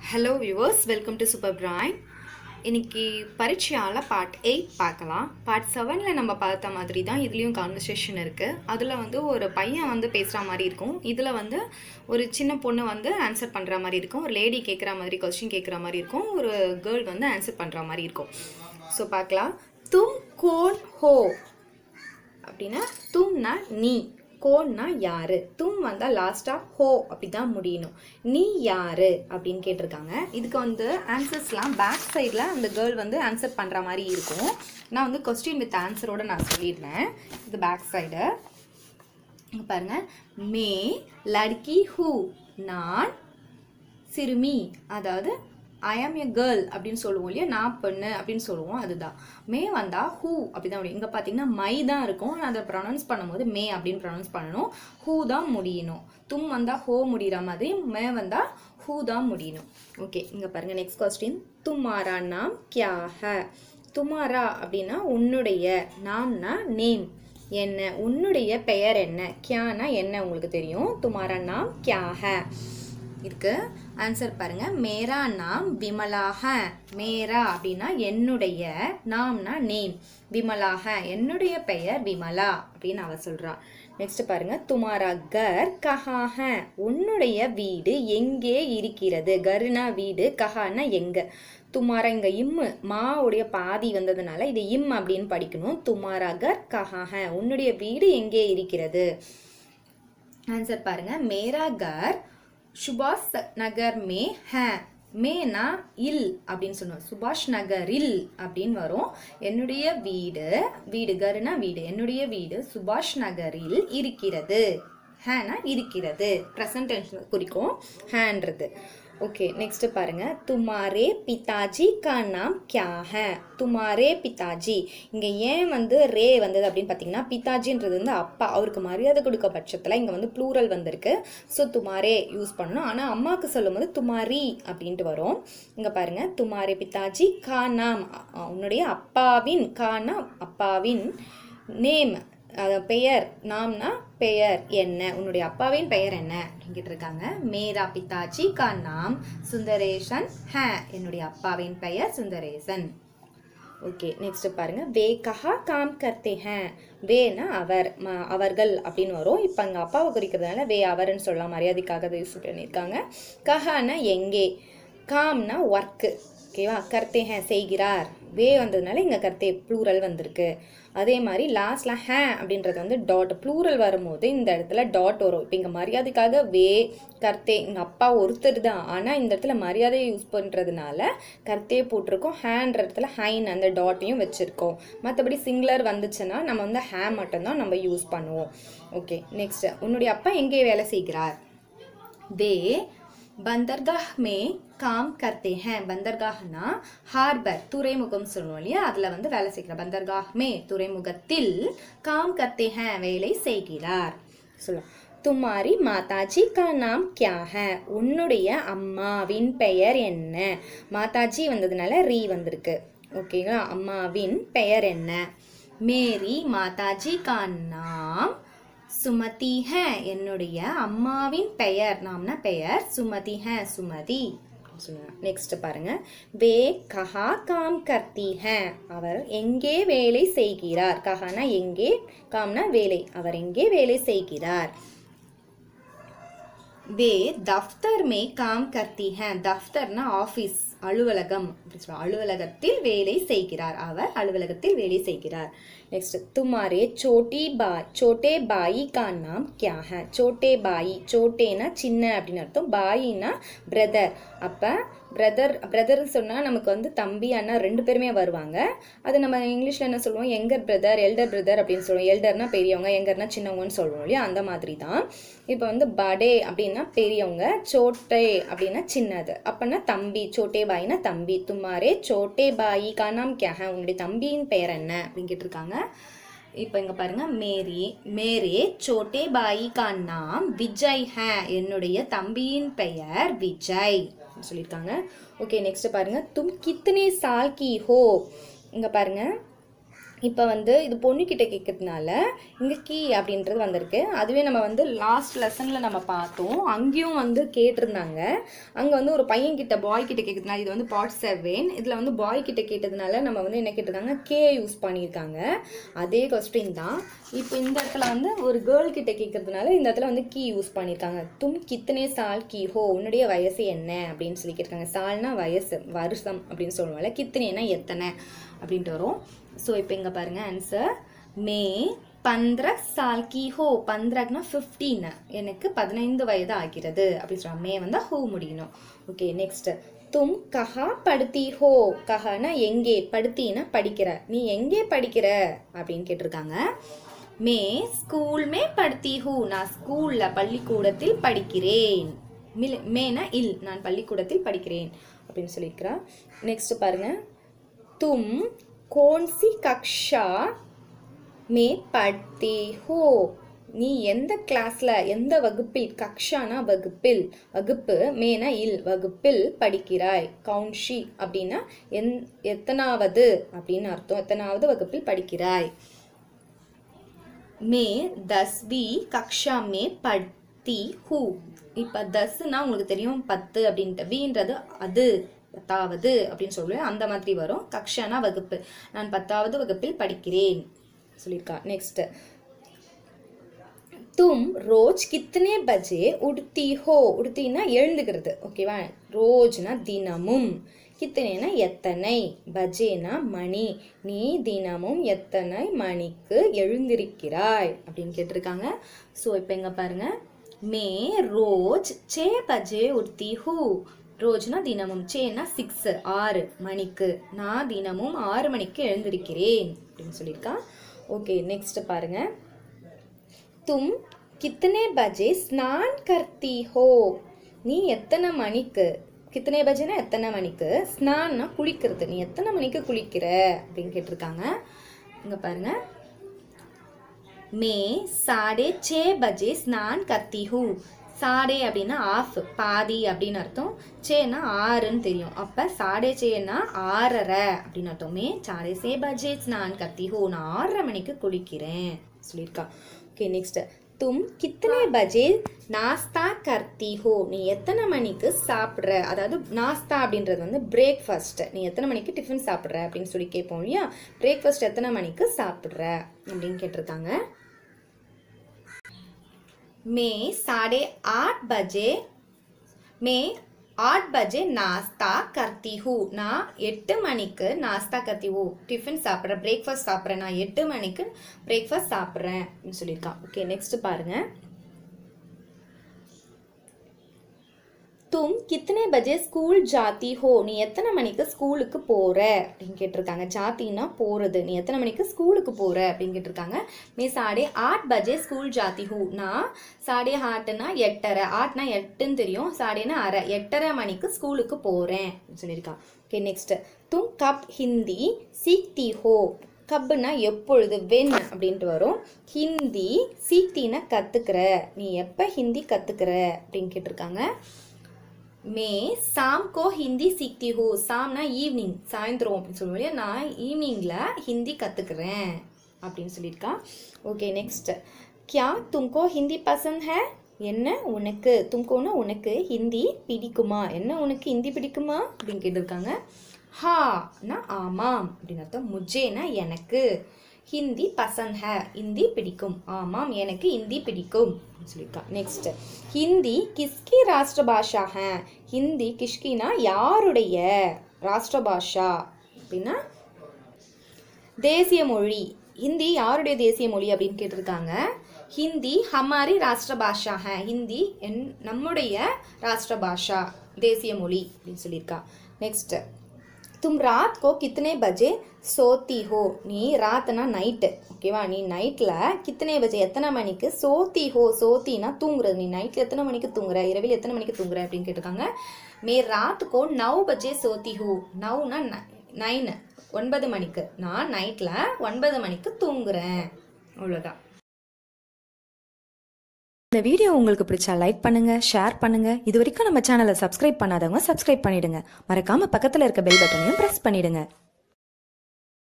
hello viewers welcome to super brain இன்னைக்கு பரீட்சையால் part eight பார்க்கலாம் பார்ட் செவனில் நம்ம பார்த்த மாதிரி தான் இதுலேயும் கான்வர்சேஷன் இருக்குது அதில் வந்து ஒரு பையன் வந்து பேசுகிற மாதிரி இருக்கும் இதில் வந்து ஒரு சின்ன பொண்ணு வந்து ஆன்சர் பண்ணுற மாதிரி இருக்கும் ஒரு லேடி கேட்குற மாதிரி கொஸ்டின் கேட்குற மாதிரி இருக்கும் ஒரு கேர்ள் வந்து ஆன்சர் பண்ணுற மாதிரி இருக்கும் ஸோ பார்க்கலாம் தும் கோன் ஹோ அப்படின்னா தும்னா நீ கோன்னா யாரு தும் வந்தால் லாஸ்ட்டாக ஹோ அப்படி தான் முடியணும் நீ யாரு அப்படின்னு கேட்டிருக்காங்க இதுக்கு வந்து ஆன்சர்ஸ்லாம் பேக் சைடில் அந்த கேர்ள் வந்து ஆன்சர் பண்ணுற மாதிரி இருக்கும் நான் வந்து கொஸ்டின் வித் ஆன்சரோட நான் சொல்லிடுறேன் இது பேக் சைடு இங்க பாருங்க மே லட்கி ஹூ நான் சிறுமி அதாவது ஐ ஆம் எ கேர்ள் அப்படின்னு சொல்லுவோம் இல்லையா நான் பெண்ணு அப்படின்னு சொல்லுவோம் அதுதான் மே வந்தா ஹூ அப்படிதான் முடியும் இங்கே பார்த்தீங்கன்னா மை தான் இருக்கும் நான் அதை ப்ரொனவுன்ஸ் பண்ணும்போது மே அப்படின்னு ப்ரொனவுன்ஸ் பண்ணணும் ஹூ தான் முடியணும் தும் வந்தா ஹோ முடிகிற மாதிரி மே வந்தா ஹூ தான் முடியணும் ஓகே இங்கே பாருங்க நெக்ஸ்ட் கொஸ்டின் துமாரா நாம் கியா ஹ துமாரா அப்படின்னா உன்னுடைய நாம்னா நேம் என்ன உன்னுடைய பெயர் என்ன கியானா என்ன உங்களுக்கு தெரியும் துமாரா நாம் கியா ஹ இருக்கு ஆன்சர் பாருங்க மேரா நாம் விமலாக மேரா அப்படின்னா என்னுடைய நாம்னா நேம் விமலாக என்னுடைய பெயர் விமலா அப்படின்னு அவ சொல்றா நெக்ஸ்ட் பாருங்க துமாரா கர் கஹாஹ உன்னுடைய வீடு எங்கே இருக்கிறது கருனா வீடு கஹானா எங்க துமாரா இங்க இம்மு மாவுடைய பாதி வந்ததுனால இது இம் அப்படின்னு படிக்கணும் துமாரா கர் கஹாஹ உன்னுடைய வீடு எங்கே இருக்கிறது ஆன்சர் பாருங்க மேரா கர் சுபாஷ் நகர் மே ஹ மேனா இல் அப்படின்னு சொல்லுவோம் சுபாஷ் நகரில் அப்படின்னு வரும் என்னுடைய வீடு வீடு கருனா வீடு என்னுடைய வீடு சுபாஷ் நகரில் இருக்கிறது ஹேனா இருக்கிறது ப்ரெசன்ட் டென்ஸ் குறிக்கும் ஹேன்றது ஓகே நெக்ஸ்ட் பாருங்க துமாரே பிதாஜி கா நாம் கியா ஹே துமாரே பிதாஜி இங்கே ஏன் வந்து ரே வந்தது அப்படின்னு பார்த்தீங்கன்னா பிதாஜின்றது வந்து அப்பா அவருக்கு மரியாதை கொடுக்க பட்சத்தில் இங்கே வந்து ப்ளூரல் வந்திருக்கு ஸோ துமாரே யூஸ் பண்ணணும் ஆனால் அம்மாவுக்கு சொல்லும்போது துமாரி அப்படின்ட்டு வரும் இங்கே பாருங்க துமாரே பிதாஜி கா நாம் உன்னுடைய அப்பாவின் கானா அப்பாவின் நேம் பெயர் நாம்னா பெயர் என்ன உன்னுடைய அப்பாவின் பெயர் என்ன அப்படின்னு இருக்காங்க மேரா பிதாஜி கா நாம் சுந்தரேசன் ஹ என்னுடைய அப்பாவின் பெயர் சுந்தரேசன் ஓகே நெக்ஸ்ட் பாருங்க வே கஹா காம் கர்த்தே ஹே வேனா அவர் ம- அவர்கள் அப்படின்னு வரும் இப்போ அங்கே அப்பாவை குறிக்கிறதுனால வே அவர்னு சொல்லலாம் மரியாதைக்காக அதை யூஸ் பண்ணியிருக்காங்க கஹானா எங்கே காம்னா ஒர்க்கு ஓகேவா கர்த்தே ஹே செய்கிறார் வே வந்ததுனால இங்கே கர்த்தே ப்ளூரல் வந்திருக்கு அதே மாதிரி லாஸ்ட்ல ஹே அப்படின்றது வந்து டாட் ப்ளூரல் வரும்போது இந்த இடத்துல டாட் வரும் இப்போ இங்கே மரியாதைக்காக வே கர்த்தே எங்கள் அப்பா ஒருத்தர் தான் ஆனால் இந்த இடத்துல மரியாதையை யூஸ் பண்ணுறதுனால கர்த்தே போட்டிருக்கோம் ஹேன்ற இடத்துல ஹைன் அந்த டாட்டையும் வச்சுருக்கோம் மற்றபடி சிங்குலர் வந்துச்சுன்னா நம்ம வந்து ஹே மட்டும்தான் நம்ம யூஸ் பண்ணுவோம் ஓகே நெக்ஸ்ட் உன்னுடைய அப்பா எங்கே வேலை செய்கிறார் वे बंदरगाह में काम करते हैं பந்தர்காஹ்னா ஹார்பர் துறைமுகம் சொல்லுவோம் இல்லையா அதில் வந்து வேலை செய்கிற பந்தர்காஹ் மே துறைமுகத்தில் காம் கர்த்தே ஹே வேலை செய்கிறார் சொல்லுவோம் துமாரி மாதாஜி கா நாம் கியா ஹே உன்னுடைய அம்மாவின் பெயர் என்ன மாதாஜி வந்ததுனால ரீ வந்திருக்கு ஓகேங்களா அம்மாவின் பெயர் என்ன மேரி மாதாஜி கா நாம் சுமதி ஹே என்னுடைய அம்மாவின் பெயர் நாம்னா பெயர் சுமதி ஹே சுமதி நெக்ஸ்ட் பாருங்க வே கஹா காம் கர்த்தி ஹே அவர் எங்கே வேலை செய்கிறார் கஹானா எங்கே காம்னா வேலை அவர் எங்கே வேலை செய்கிறார் वे दफ्तर में काम करती हैं दफ्तர்னா ஆஃபீஸ் அலுவலகம் அப்படி சொல்லுவோம் அலுவலகத்தில் வேலை செய்கிறார் அவர் அலுவலகத்தில் வேலை செய்கிறார் நெக்ஸ்ட் துமாரே சோட்டி பாய் சோட்டே பாயி கா நாம் கியா ஹே சோட்டே பாயி சோட்டேனா சின்ன அப்படின்னு அர்த்தம் பாயினா பிரதர் அப்போ பிரதர் பிரதர் சொன்னால் நமக்கு வந்து தம்பி அண்ணா ரெண்டு பேருமே வருவாங்க அது நம்ம இங்கிலீஷில் என்ன சொல்லுவோம் எங்கர் பிரதர் எல்டர் பிரதர் அப்படின்னு சொல்லுவோம் எல்டர்னா பெரியவங்க எங்கர்னா சின்னவங்கன்னு சொல்லுவோம் இல்லையா அந்த மாதிரி தான் இப்போ வந்து படே அப்படின்னா பெரியவங்க சோட்டே அப்படின்னா சின்னது அப்போனா தம்பி சோட்டே பாயினா தம்பி துமாரே சோட்டே பாயி கானாம் கேஹ உங்களுடைய தம்பியின் பெயர் என்ன அப்படின்னு கேட்டிருக்காங்க இப்போ இங்க பாருங்க மேரி மேரே சோட்டே பாயி கா நாம் விஜய் ஹே என்னுடைய தம்பியின் பெயர் விஜய் அப்படின்னு சொல்லியிருக்காங்க ஓகே நெக்ஸ்ட் பாருங்க தும் கித்தனே சால் கி ஹோ இங்க பாருங்க இப்போ வந்து இது பொண்ணுக்கிட்ட கேட்கறதுனால இங்கே கீ அப்படின்றது வந்திருக்கு அதுவே நம்ம வந்து லாஸ்ட் லெசனில் நம்ம பார்த்தோம் அங்கேயும் வந்து கேட்டிருந்தாங்க அங்கே வந்து ஒரு பையன்கிட்ட பாய் கிட்ட கேட்கறதுனால இது வந்து பார்ட் செவன் இதில் வந்து பாய் கிட்ட கேட்டதுனால நம்ம வந்து என்ன கேட்டிருக்காங்க கே யூஸ் பண்ணியிருக்காங்க அதே கொஸ்டின் தான் இப்போ இந்த இடத்துல வந்து ஒரு கேர்ள் கிட்ட கேட்கறதுனால இந்த இடத்துல வந்து கீ யூஸ் பண்ணியிருக்காங்க தும் கித்தனே சால் கீ ஹோ உன்னுடைய வயசு என்ன அப்படின்னு சொல்லி கேட்டிருக்காங்க சால்னா வயசு வருஷம் அப்படின்னு சொல்லுவாங்கல்ல கித்தனேனா எத்தனை அப்படின்ட்டு வரும் ஸோ இப்போ இங்கே பாருங்க ஆன்சர் மே பந்திர சால் கி ஹோ பந்திரக்னா ஃபிஃப்டீன் எனக்கு பதினைந்து வயது ஆகிறது அப்படி சொல்கிறாங்க மே வந்து ஹோ முடியணும் ஓகே நெக்ஸ்ட் தும் கஹா படுத்தி ஹோ கஹானா எங்கே படுத்தினா படிக்கிற நீ எங்கே படிக்கிற அப்படின்னு கேட்டிருக்காங்க மே ஸ்கூல் மே படுத்தி ஹூ நான் ஸ்கூல்ல பள்ளிக்கூடத்தில் படிக்கிறேன் மில் மேனா இல் நான் பள்ளிக்கூடத்தில் படிக்கிறேன் அப்படின்னு சொல்லியிருக்கிறா நெக்ஸ்ட் பாருங்க தும் கோன்சி கக்ஷா மே படுத்தி ஹோ நீ எந்த கிளாஸ்ல எந்த வகுப்பில் கக்ஷானா வகுப்பில் வகுப்பு மேனா இல் வகுப்பில் படிக்கிறாய் கவுன்ஷி அப்படின்னா எந் எத்தனாவது அப்படின்னு அர்த்தம் எத்தனாவது வகுப்பில் படிக்கிறாய் மே தஸ்வி கக்ஷா மே படுத்தி ஹூ இப்போ தஸ்னா உங்களுக்கு தெரியும் பத்து அப்படின்ட்டு வீன்றது அது பத்தாவது அப்படின்னு சொல்லுவேன் அந்த மாதிரி வரும் கக்ஷானா வகுப்பு நான் பத்தாவது வகுப்பில் படிக்கிறேன் சொல்லியிருக்கா நெக்ஸ்ட் தும் ரோஜ் கித்தனே பஜே உடுத்தி ஹோ உடுத்தினா எழுந்துக்கிறது ஓகேவா ரோஜ்னா தினமும் கித்தனைனா எத்தனை பஜேனா மணி நீ தினமும் எத்தனை மணிக்கு எழுந்திருக்கிறாய் அப்படின்னு கேட்டிருக்காங்க ஸோ இப்போ எங்க பாருங்க மே ரோஜ் சே பஜே உடுத்தி ஹூ ரோஜ்னா தினமும் சேனா சிக்ஸ் ஆறு மணிக்கு நான் தினமும் ஆறு மணிக்கு எழுந்திருக்கிறேன் அப்படின்னு சொல்லியிருக்கா ஓகே நெக்ஸ்ட் பாருங்க தும் கித்தனை பஜே ஸ்நான் கர்த்தி ஹோ நீ எத்தனை மணிக்கு கித்தனை பஜேனா எத்தனை மணிக்கு ஸ்நான்னா குளிக்கிறது நீ எத்தனை மணிக்கு குளிக்கிற அப்படின்னு கேட்டிருக்காங்க இங்க பாருங்க மே சாடே சே பஜே ஸ்நான் கர்த்தி ஹூ சாடே அப்படின்னா ஆஃப் பாதி அப்படின்னு அர்த்தம் சேனா ஆறுன்னு தெரியும் அப்போ சாடே சேனா ஆறரை அப்படின்னு அர்த்தம் மே சாடே சே பஜே ஸ்நான் கர்த்தி ஹூ நான் ஆறரை மணிக்கு குளிக்கிறேன் சொல்லியிருக்கா ஓகே நெக்ஸ்ட் தும் கித்தனை பஜே நாஸ்தா கர்த்தி ஹோ நீ எத்தனை மணிக்கு சாப்பிட்ற அதாவது நாஸ்தா அப்படின்றது வந்து பிரேக்ஃபாஸ்ட் நீ எத்தனை மணிக்கு டிஃபன் சாப்பிட்ற அப்படின்னு சொல்லி கேட்போம் இல்லையா பிரேக்ஃபாஸ்ட் எத்தனை மணிக்கு சாப்பிட்ற அப்படின்னு கேட்டிருக்காங்க மே साढ़े आठ बजे मैं आठ बजे नाश्ता करती हूँ நான் எட்டு மணிக்கு நாஸ்தா கத்தி ஹூ டிஃபன் சாப்பிட்றேன் பிரேக்ஃபாஸ்ட் சாப்பிட்றேன் நான் எட்டு மணிக்கு பிரேக்ஃபாஸ்ட் சாப்பிட்றேன் அப்படின்னு சொல்லியிருக்கான் ஓகே நெக்ஸ்ட் பாருங்க தும் கித்தனை பஜே ஸ்கூல் ஜாத்தி ஹோ நீ எத்தனை மணிக்கு ஸ்கூலுக்கு போற அப்படின்னு கேட்டிருக்காங்க ஜாத்தின்னா போறது நீ எத்தனை மணிக்கு ஸ்கூலுக்கு போற அப்படின்னு கேட்டிருக்காங்க நீ சாடே ஆட் பஜே ஸ்கூல் ஜாத்தி ஹூ நான் சாடே ஆட்டுனா எட்டரை ஆட்னா எட்டுன்னு தெரியும் சாடேனா அரை எட்டரை மணிக்கு ஸ்கூலுக்கு போறேன் அப்படின்னு சொல்லியிருக்கான் ஓகே நெக்ஸ்ட் தும் கப் ஹிந்தி சீக்தி ஹோ கப்புனா எப்பொழுது வென் அப்படின்ட்டு வரும் ஹிந்தி சீக்தினா கத்துக்கிற நீ எப்ப ஹிந்தி கத்துக்கிற அப்படின்னு கேட்டிருக்காங்க மே சாம் கோ ஹிந்தி சீக்தி ஹூ சாம்னா ஈவினிங் சாயந்தரம் அப்படின்னு சொல்லுவோம் இல்லையா நான் ஈவினிங்கில் ஹிந்தி கற்றுக்குறேன் அப்படின்னு சொல்லியிருக்கா ஓகே நெக்ஸ்ட் கியா தும்கோ ஹிந்தி பசந்த் ஹே என்ன உனக்கு தும்கோன்னா உனக்கு ஹிந்தி பிடிக்குமா என்ன உனக்கு ஹிந்தி பிடிக்குமா அப்படின்னு கேட்டிருக்காங்க ஹானா ஆமாம் அப்படின்னு அர்த்தம் முஜேனா எனக்கு ஹிந்தி பசந்த் ஹே ஹிந்தி பிடிக்கும் ஆமாம் எனக்கு ஹிந்தி பிடிக்கும் அப்படின்னு சொல்லியிருக்கா நெக்ஸ்ட் ஹிந்தி கிஸ்கி ராஷ்டிர பாஷா ஹே ஹிந்தி கிஷ்கினா யாருடைய ராஷ்டிர பாஷா அப்படின்னா தேசிய மொழி ஹிந்தி யாருடைய தேசிய மொழி அப்படின்னு கேட்டிருக்காங்க ஹிந்தி ஹமாரி ராஷ்டிர பாஷா ஹே ஹிந்தி என் நம்முடைய ராஷ்டிர பாஷா தேசிய மொழி அப்படின்னு சொல்லியிருக்கா நெக்ஸ்ட் தும் ராத் கோ கித்தனை பஜே சோத்தி ஹோ நீ ராத்னா நைட்டு ஓகேவா நீ நைட்டில் கித்தனை பஜே எத்தனை மணிக்கு சோத்தி ஹோ சோத்தினா தூங்குறது நீ நைட்டில் எத்தனை மணிக்கு தூங்குற இரவில் எத்தனை மணிக்கு தூங்குற அப்படின்னு கேட்டிருக்காங்க மே ராத் கோ நவ் பஜே சோத்தி ஹோ நவ்னா நைன் ஒன்பது மணிக்கு நான் நைட்டில் ஒன்பது மணிக்கு தூங்குறேன் அவ்வளோதான் இந்த வீடியோ உங்களுக்கு பிடிச்சா லைக் பண்ணுங்க ஷேர் பண்ணுங்க இது வரைக்கும் நம்ம சேனலை சப்ஸ்கிரைப் பண்ணாதவங்க சப்ஸ்கிரைப் பண்ணிடுங்க மறக்காம பக்கத்துல இருக்க பெல் பட்டனையும் பிரஸ் பண்ணிடுங்க